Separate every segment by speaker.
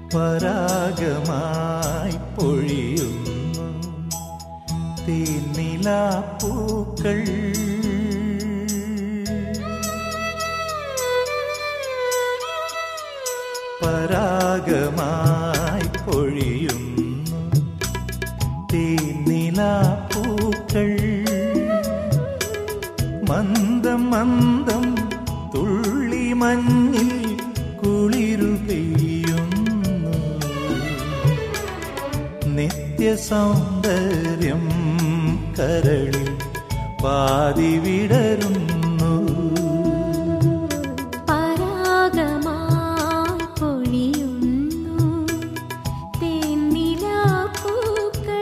Speaker 1: പരാഗമായി പൊഴിയുന്നു തേന്നിലാപ്പൂക്കൾ പരാഗമായി പൊഴിയുന്നു തേന്നിലാപ്പൂക്കൾ മന്ദം മന്ദം തുള്ളി മഞ്ഞിൽ കുളിരു പെയ്യുന്നു നിത്യസൗന്ദര്യം കരളിൽ പാതി വിടരുന്നു
Speaker 2: പരാഗമായി പൊഴിയുന്നു തേന്നിലാപ്പൂക്കൾ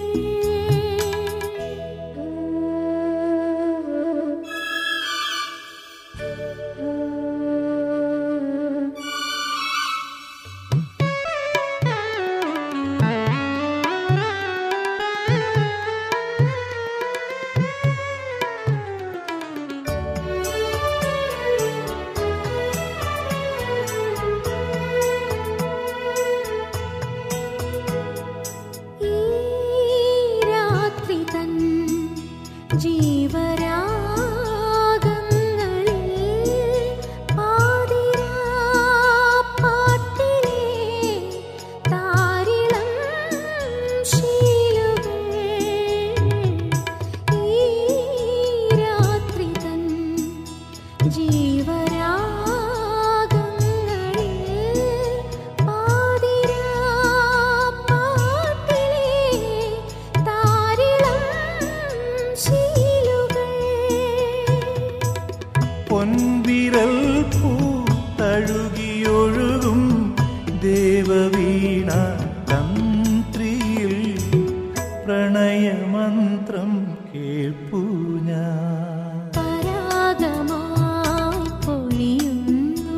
Speaker 2: ഈ രാത്രി തൻ ജീവരാഗങ്ങളിൽ പാതിരാപ്പാട്ടിലെ താരിളം ശീലുകൾ ഈ രാത്രി തൻ ജീവരാഗങ്ങളിൽ പാതിരാപ്പാട്ടിലെ താരിളം ശീലുകൾ
Speaker 1: പൊൻവിരൽ പൂത്തഴുകിയൊഴുകും ദേവവീണ തന്ത്രിയിൽ പ്രണയമന്ത്രം കേൾപ്പൂ ഞാൻ
Speaker 2: പരാഗമായി പൊഴിയുന്നു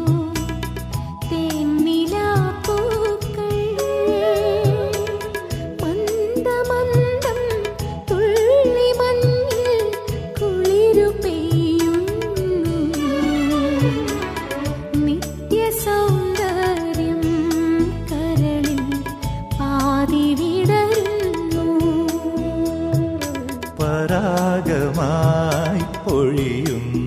Speaker 2: തേന്നിലാപ്പൂക്കൾ മന്ദമന്ദം തുള്ളി മഞ്ഞിൽ കുളിരു പെയ്യുന്നു നിത്യസൗന്ദര്യം കരളിൽ പാതി വിടരുന്നു
Speaker 1: പരാഗമായി പൊഴിയുന്നു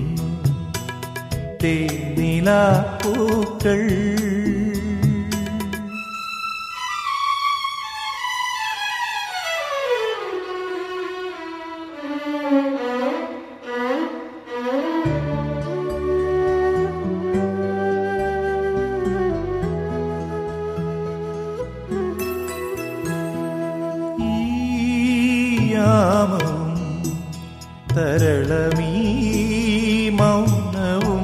Speaker 1: തേനിലാപ്പൂക്കൾ യാമവും തരളമീ മൗനവും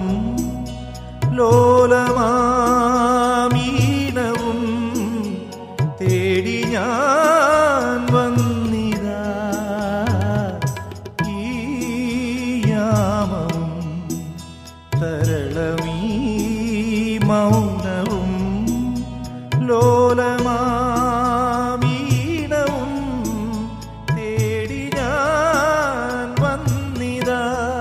Speaker 1: ലോലമാമീനവും തേടി ഞാൻ വന്നിതാ ഈ യാമവും തരളമീ മൗനവും ലോലമാമീനവും തേടി ഞാൻ വന്നിതാ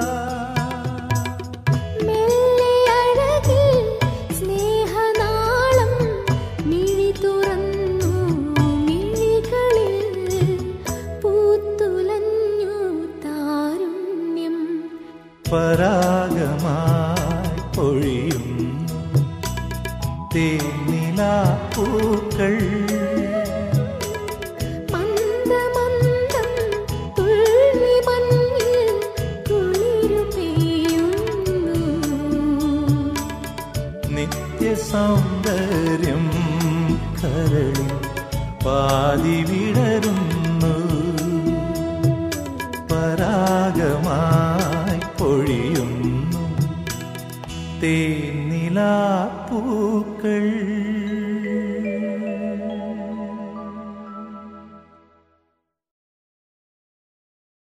Speaker 2: മെല്ലെ അഴകിൽ സ്നേഹനാളം മിഴി തുറന്നു മിഴികളിൽ പൂത്തുലഞ്ഞു താരുണ്യം
Speaker 1: പരാഗമായി പൊഴിയുന്നു തേനിലാപ്പൂക്കൾ
Speaker 2: മന്ദമന്ദം തുള്ളി മഞ്ഞിൽ കുളിരു പെയ്യുന്നു
Speaker 1: നിത്യസൗന്ദര്യം കരളിൽ പാതി വിടരുന്നു പരാഗമായി പൊഴിയുന്നു തേനിലാപ്പൂക്കൾ